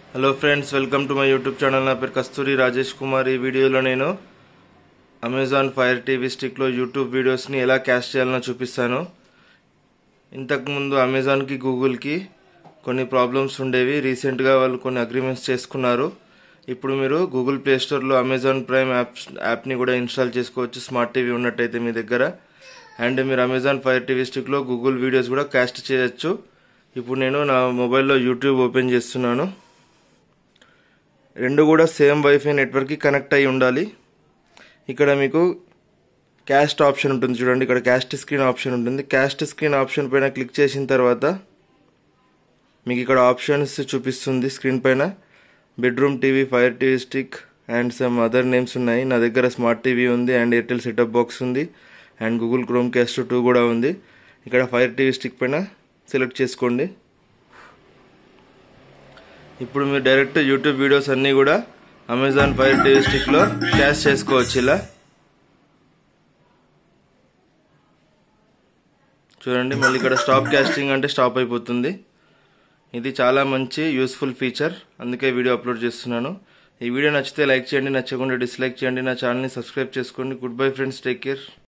hello friends welcome to my YouTube channel నా పేరు కస్తూరి రాజేష్ కుమార్ ఈ వీడియోలో నేను అమెజాన్ ఫైర్ టీవీ స్టిక్లో యూట్యూబ్ వీడియోస్ని ఎలా క్యాష్ చేయాలనో చూపిస్తాను ఇంతకుముందు అమెజాన్కి గూగుల్కి కొన్ని ప్రాబ్లమ్స్ ఉండేవి రీసెంట్గా వాళ్ళు కొన్ని అగ్రిమెంట్స్ చేసుకున్నారు ఇప్పుడు మీరు గూగుల్ ప్లే స్టోర్లో అమెజాన్ ప్రైమ్ యాప్ యాప్ని కూడా ఇన్స్టాల్ చేసుకోవచ్చు స్మార్ట్ టీవీ ఉన్నట్టయితే మీ దగ్గర అండ్ మీరు అమెజాన్ ఫైర్ టీవీ స్టిక్లో గూగుల్ వీడియోస్ కూడా క్యాస్ట్ చేయొచ్చు ఇప్పుడు నేను నా మొబైల్లో యూట్యూబ్ ఓపెన్ చేస్తున్నాను రెండు కూడా సేమ్ వైఫై నెట్వర్క్కి కనెక్ట్ అయి ఉండాలి ఇక్కడ మీకు క్యాస్ట్ ఆప్షన్ ఉంటుంది చూడండి ఇక్కడ క్యాస్ట్ స్క్రీన్ ఆప్షన్ ఉంటుంది క్యాస్ట్ స్క్రీన్ ఆప్షన్ పైన క్లిక్ చేసిన తర్వాత మీకు ఇక్కడ ఆప్షన్స్ చూపిస్తుంది స్క్రీన్ పైన bedroom TV fire TV stick and some other names ఉన్నాయి నా దగ్గర స్మార్ట్ టీవీ ఉంది అండ్ ఎయిర్టెల్ సెటప్ బాక్స్ ఉంది and Google Chromecast too కూడా ఉంది ఇక్కడ ఫైర్ టీవీ స్టిక్ పైన సెలెక్ట్ చేసుకోండి ఇప్పుడు మీరు డైరెక్ట్ యూట్యూబ్ వీడియోస్ అన్నీ కూడా అమెజాన్ ఫైర్ టీవీ స్టిక్లో క్యాష్ చేసుకోవచ్చు ఇలా చూడండి మళ్ళీ ఇక్కడ స్టాప్ క్యాస్టింగ్ అంటే స్టాప్ అయిపోతుంది ఇది చాలా మంచి యూస్ఫుల్ ఫీచర్ అందుకే వీడియో అప్లోడ్ చేస్తున్నాను ఈ వీడియో నచ్చితే లైక్ చేయండి నచ్చకుండా డిస్లైక్ చేయండి నా ఛానల్ని సబ్స్క్రైబ్ చేసుకోండి goodbye friends take care